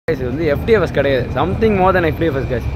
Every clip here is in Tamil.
இது வந்து எஃப்டிஎஃப்எஸ் கிடையாது something more then F D F S case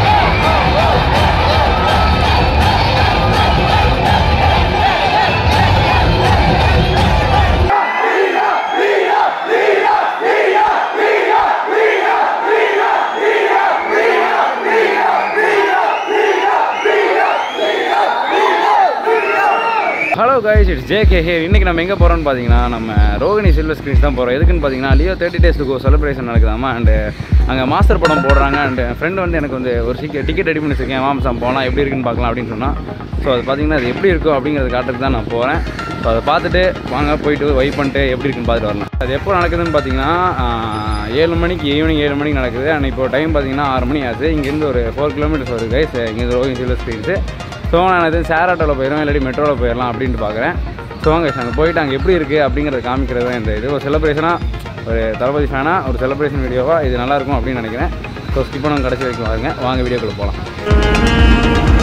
hello guys it's J K here இன்றைக்கி நம்ம எங்கே போகிறோம்னு பார்த்தீங்கன்னா நம்ம ரோகிணி சில்வர் ஸ்க்ரீன்ஸ் தான் போகிறோம் எதுக்குன்னு பார்த்தீங்கன்னா லியோ தேர்ட்டி டேஸ்க்கு செலிப்ரேஷன் நடக்குதாமா அண்டு அங்கே மாஸ்டர் படம் போடுறாங்க அண்ட் என் ஃப்ரெண்ட் வந்து எனக்கு வந்து ஒரு சீக்கிரம் டிக்கெட் ரெடி பண்ணி வச்சிருக்கேன் மாம்சம் போகலாம் எப்படி இருக்குன்னு பார்க்கலாம் அப்படின்னு சொன்னால் ஸோ அது பார்த்தீங்கன்னா அது எப்படி இருக்கும் அப்படிங்கிறது காட்டுறதுக்கு தான் நான் போகிறேன் ஸோ அதை பார்த்துட்டு வாங்க போயிட்டு வைப் பண்ணிட்டு எப்படி இருக்குன்னு பார்த்துட்டு வரலாம் அது எப்போ நடக்குதுன்னு பார்த்தீங்கன்னா ஆஹ், ஏழு மணிக்கு ஈவினிங் ஏழு மணிக்கு நடக்குது அண்ட் இப்போ டைம் பார்த்தீங்கன்னா ஆறு மணி ஆகுது இங்கேருந்து ஒரு ஃபோர் கிலோமீட்டர்ஸ் வருது கைஸ் இங்கேருந்து ரோகிணி சில்வர் ஸ்க்ரீன்ஸு ஸோ நான் இது சேர் ஆட்டோவில் போயிடும் இல்லாட்டி மெட்ரோவில் போயிடலாம் அப்படின்ட்டு பார்க்குறேன் ஸோ அங்கே அங்கே போயிட்டு அங்கே எப்படி இருக்குது அப்படிங்கிறத காமிக்கிறது தான் இந்த இது ஒரு செலிப்ரேஷனாக ஒரு தளபதி ஃபேனாக ஒரு செலிப்ரேஷன் வீடியோவாக இது நல்லாயிருக்கும் அப்படின்னு நினைக்கிறேன் ஸோ ஸ்கிப் பண்ண கடைசி வரைக்கும் வாங்க வாங்க வீடியோக்குள்ளே போகலாம்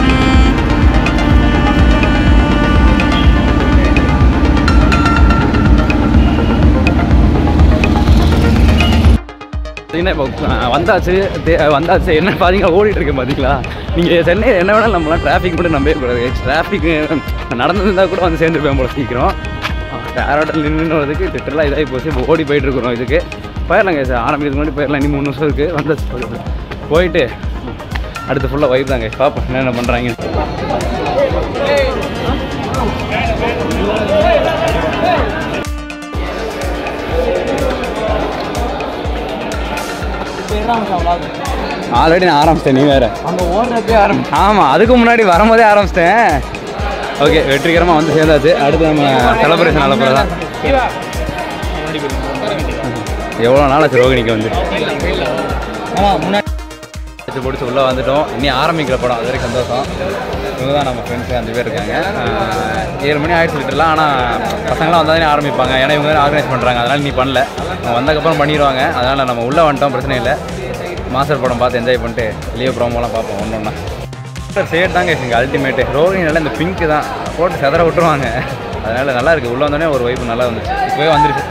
பார்த்தீங்கன்னா இப்போ அஹ், வந்தாச்சு தே- வந்தாச்சு என்ன பார்த்தீங்கன்னா ஓடிட்டு இருக்கேன் பார்த்தீங்களா நீங்கள் சென்னை என்ன வேணாலும் நம்மளாம் டிராஃபிக் மட்டும் நம்பவே கூடாது டிராஃபிக் நடந்திருந்தால் கூட வந்து சேர்ந்துருப்பேன் போல சீக்கிரம் டேரோட்டில் நின்று வரதுக்கு திட்டலாம் இதாகி போச்சு இப்போ ஓடி போயிட்டு இருக்கிறோம் இதுக்கு போயிடலாங்க சார் ஆரம்பிக்கிறதுக்கு முன்னாடி போயிடலாம் இன்னும் மூணு வருஷம் இருக்குது வந்தாச்சு போயிட்டு அடுத்து ஃபுல்லாக வைப் தாங்க பார்ப்போம் என்னென்ன பண்ணுறாங்க ஆல்ரெடி நான் ஆரம்பிச்சிட்டேன் நீ வேறு அங்கே ஓடுறப்பே ஆரம்பி ஆமாம் அதுக்கு முன்னாடி வரும்போதே ஆரம்பிச்சிட்டேன் ஓகே வெற்றிகரமாக வந்து சேர்ந்தாச்சு அடுத்து நம்ம செலப்ரேஷன் நல்ல தான் எவ்வளோ நாள் ஆச்சு ரோகிணிக்கு வந்து ஆமாம் முன்னாடி வச்சு பிடிச்சி உள்ளே வந்துட்டோம் இனி ஆரம்பிக்கிற படம் அது வரைக்கும் சந்தோஷம் இவங்க தான் நம்ம ஃப்ரெண்ட்ஸு அஞ்சு பேர் இருக்காங்க ஆஹ் ஏழு மணி ஆயிடுச்சு விட்டுலாம் ஆனால் பசங்களாம் வந்தால் தானே ஆரம்பிப்பாங்க ஏன்னா இவங்க தான் ஆர்கனைஸ் பண்ணுறாங்க அதனால் நீ பண்ணல அவங்க வந்ததுக்கப்புறம் பண்ணிடுவாங்க அதனால் நம்ம உள்ளே வந்துட்டோம் பிரச்சனை இல்லை மாஸ்டர் படம் பார்த்து என்ஜாய் பண்ணிட்டு வெளியே ப்ரோமோலாம் பார்ப்போம் ஒன்று ஒன்றா சேட் தாங்க இங்கே அல்டிமேட்டு ரோகிணினால இந்த பிங்க்கு தான் போட்டு செதற விட்டுருவாங்க அதனால் நல்லா இருக்குது உள்ளே வந்தோடனே ஒரு வைப்பு நல்லா வந்துச்சு இப்போவே வந்துருச்சு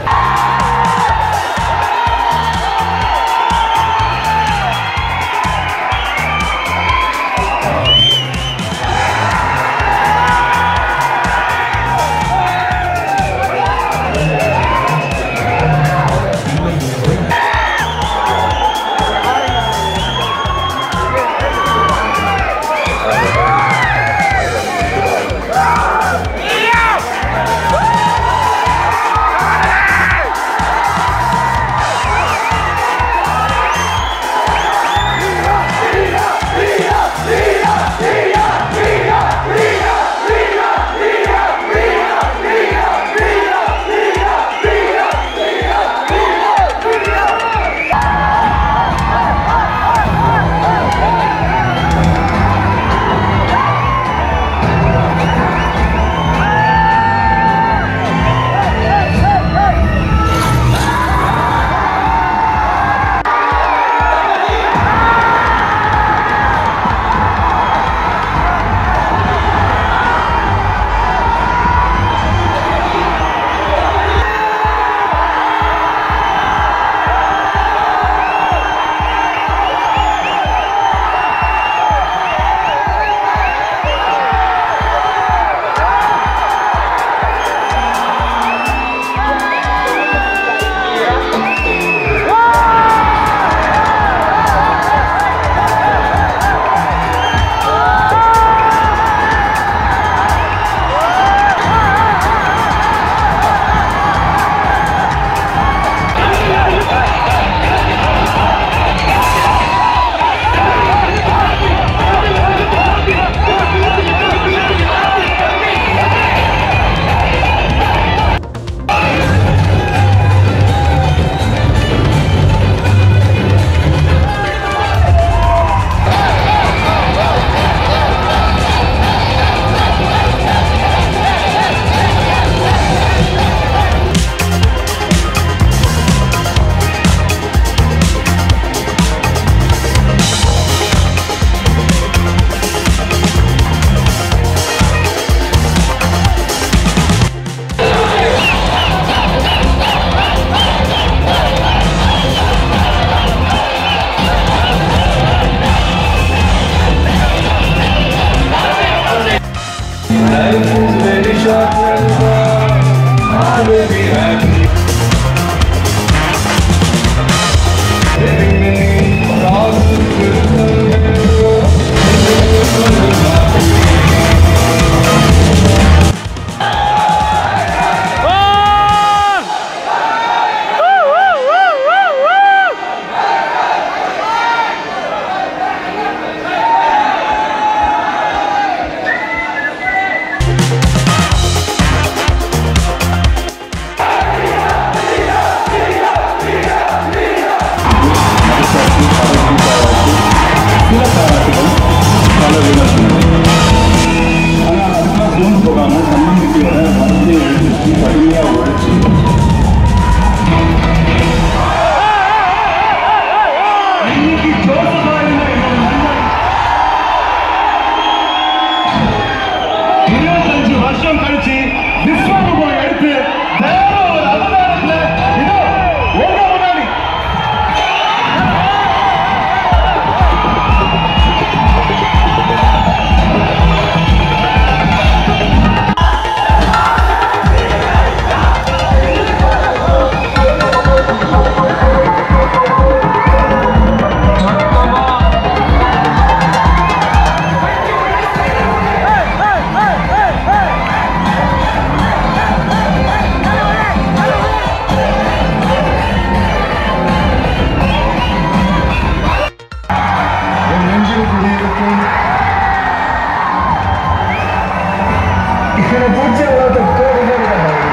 இருபத்தஞ்சு வருஷம் கழிச்சு விஸ்வரூபம் எடுத்து வேற ஒரு அவதாரத்துல இதோ உங்க முன்னாடி என் நெஞ்சில் குடியிருக்கும் எனக்கு பிடிச்ச உலகத்தை கோடிகள் இருக்காங்க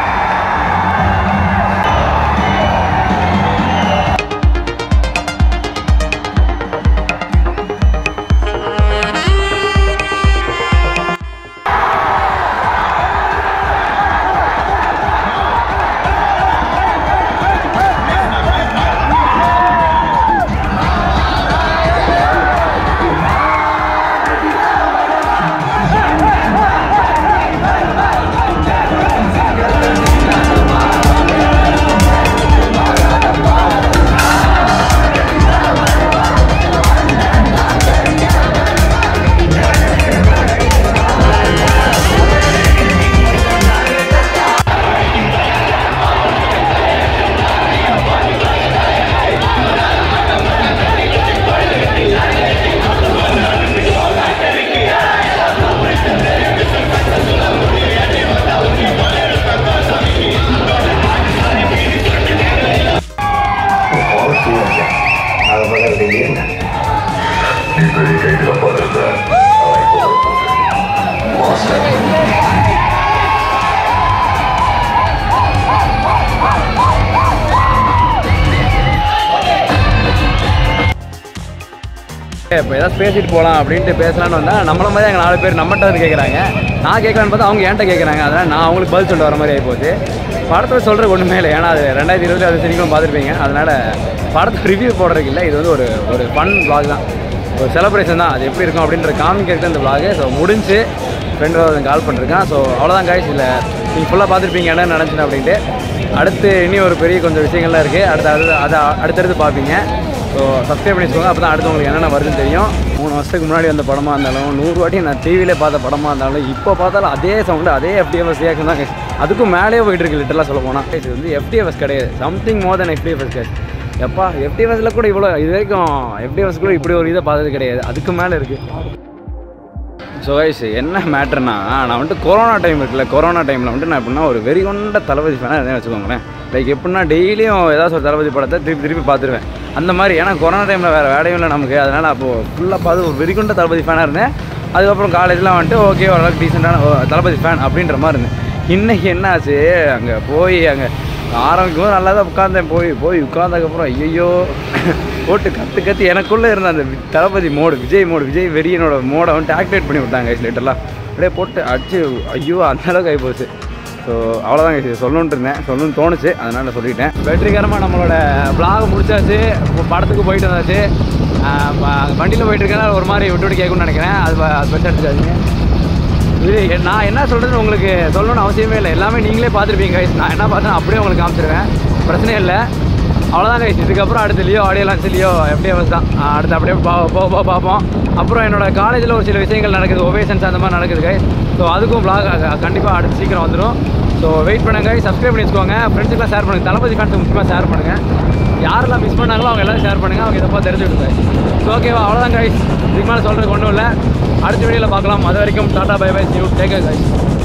இப்போ ஏதாவது பேசிட்டு போகலாம் அப்படின்ட்டு பேசலான்னு வந்தால் நம்மள மாதிரி அங்கே நாலு பேர் நம்மகிட்ட வந்து கேட்குறாங்க நான் கேட்கலான்னு பார்த்தா அவங்க என்கிட்ட கேட்குறாங்க அதனால் நான் அவங்களுக்கு பதில் சொல்லிட்டு வர மாதிரி ஆகிப்போச்சு படத்தில் சொல்கிற ஒன்றுமே இல்லை ஏன்னா அது ரெண்டாயிரத்தி இருபத்தி அது சீக்கிரம் பார்த்துருப்பீங்க அதனால் படத்தை ரிவ்யூ போடுறதுக்கு இல்லை இது வந்து ஒரு ஒரு ஃபன் vlog தான் ஒரு செலிப்ரேஷன் தான் அது எப்படி இருக்கும் அப்படின்ற காமிக்கிறது இந்த vlog ஸோ முடிஞ்சு ஃப்ரெண்டு ஒருத்தன் கால் பண்ணிருக்கான் ஸோ அவ்வளோதான் காய்ஸ் இல்லை நீங்கள் ஃபுல்லாக பார்த்துருப்பீங்க என்ன நினச்சினேன் அப்படின்ட்டு அடுத்து இனி ஒரு பெரிய கொஞ்சம் விஷயங்கள்லாம் இருக்குது அடுத்து அடுத்து அதை அடுத்தடுத்து பார்ப்பீங்க ஸோ சப்ஸ்கிரைப் பண்ணிக்கோங்க அப்போ தான் அடுத்து உங்களுக்கு என்னென்ன வருதுன்னு தெரியும் மூணு வருஷத்துக்கு முன்னாடி வந்த படமாக இருந்தாலும் நூறு வாட்டி நான் டிவியிலே பார்த்த படமாக இருந்தாலும் இப்போ பார்த்தாலும் அதே சவுண்டு அதே எஃப்டிஎஃப்எஸ் ரியாக்ஷன் தான் guys. அதுக்கும் மேலேயே போயிட்டு இருக்கு லிட்டலாக சொல்ல போனால் இது வந்து எஃப்டிஎஃப்எஸ் கிடையாது something more then F D F S guys. எப்பா எஃப்டிஎஃப்எஸ்ல கூட இவ்வளோ இது வரைக்கும் எஃப்டிஎஃப்எஸ் கூட இப்படி ஒரு இதை பார்த்தது கிடையாது அதுக்கு மேலே இருக்குது ஸோ கைஸ் என்ன மேட்டர்னா நான் வந்துட்டு கொரோனா டைம் இருக்குல்ல கொரோனா டைமில் வந்துட்டு நான் எப்படின்னா ஒரு வெறி கொண்ட தளபதி ஃபேனாக இருந்தேன் வச்சுக்கோங்களேன் லைக் எப்படின்னா டெய்லியும் ஏதாச்சும் ஒரு தளபதி படத்தை திருப்பி திருப்பி பார்த்துருவேன் அந்த மாதிரி ஏன்னா கொரோனா டைமில் வேறு வேலையும் இல்லை நமக்கு அதனால் அப்போது ஃபுல்லாக பார்த்து ஒரு வெறி கொண்ட தளபதி ஃபேனாக இருந்தேன் அதுக்கப்புறம் காலேஜ்லாம் வந்துட்டு ஓகே ஓரளவுக்கு டீசெண்டான தளபதி ஃபேன் அப்படின்ற மாதிரி இருந்தேன் இன்றைக்கி என்ன ஆச்சு அங்கே போய் அங்கே ஆரம்பிக்கும் போது நல்லா தான் உட்காந்தேன் போய் போய் உட்காந்ததுக்கப்புறம் ஐயோ போட்டு கற்று கற்று எனக்குள்ளே இருந்த அந்த வி- தளபதி மோடு விஜய் மோடு விஜய் வெறியனோட மோடை வந்துட்டு ஆக்டிவேட் பண்ணி விட்டாங்க லைட்டெல்லாம் அப்படியே போட்டு அடிச்சு ஐயோ அந்த அளவுக்கு ஆகி போச்சு ஸோ அவ்வளோதான் guys, இது சொல்லணுன்ட்டு இருந்தேன் சொல்லணும்னு தோணுச்சு அதனால் சொல்லிட்டேன் வெற்றிகரமாக நம்மளோட vlog முடிச்சாச்சு இப்போ படத்துக்கு போயிட்டு வந்தாச்சு வண்டியில் போயிட்டு இருக்கனால ஒரு மாதிரி விட்டு விட்டு கேட்கணும்னு நினைக்கிறேன் அது ப- அது பெருசாக எடுத்துக்காதீங்க இது எ- நான் என்ன சொல்கிறேன்னு உங்களுக்கு சொல்லணும்னு அவசியமே இல்லை எல்லாமே நீங்களே பார்த்துருப்பீங்க கைஸ் நான் என்ன பார்த்தேன் அப்படியே உங்களுக்கு காமிச்சிருவேன் பிரச்சனை இல்லை அவ்வளோதான் கைஸ் இதுக்கப்புறம் அடுத்து Leo audio launch Leo F D F S தான் ஆஹ் அடுத்து அப்படியே பா போக போக பார்ப்போம் அப்புறம் என்னோட காலேஜில் ஒரு சில விஷயங்கள் நடக்குது ஒபேஷன்ஸ் அந்த மாதிரி நடக்குது கைஸ் ஸோ அதுக்கும் vlog கண்டிப்பாக அடுத்து சீக்கிரம் வந்துடும் ஸோ வெயிட் பண்ணுங்க சப்ஸ்கிரைப் பண்ணி வச்சுக்கோங்க ஃப்ரெண்ட்ஸுக்கெலாம் ஷேர் பண்ணுங்கள் தளபதி ஃபேன்ஸுக்கு முக்கியமாக ஷேர் பண்ணுங்கள் யாரெல்லாம் மிஸ் பண்ணாங்களோ அவங்க எல்லாம் ஷேர் பண்ணுங்கள் அவங்க இதப்போ தெரிஞ்சு விடுங்க ஸோ ஓகேவா அவ்வளோதான் கைஸ் இதுக்கு மேலே சொல்கிறதுக்கு ஒன்றும் இல்லை அடுத்த வீடியோவில் பார்க்கலாம் அது வரைக்கும் டாடா bye bye you take guys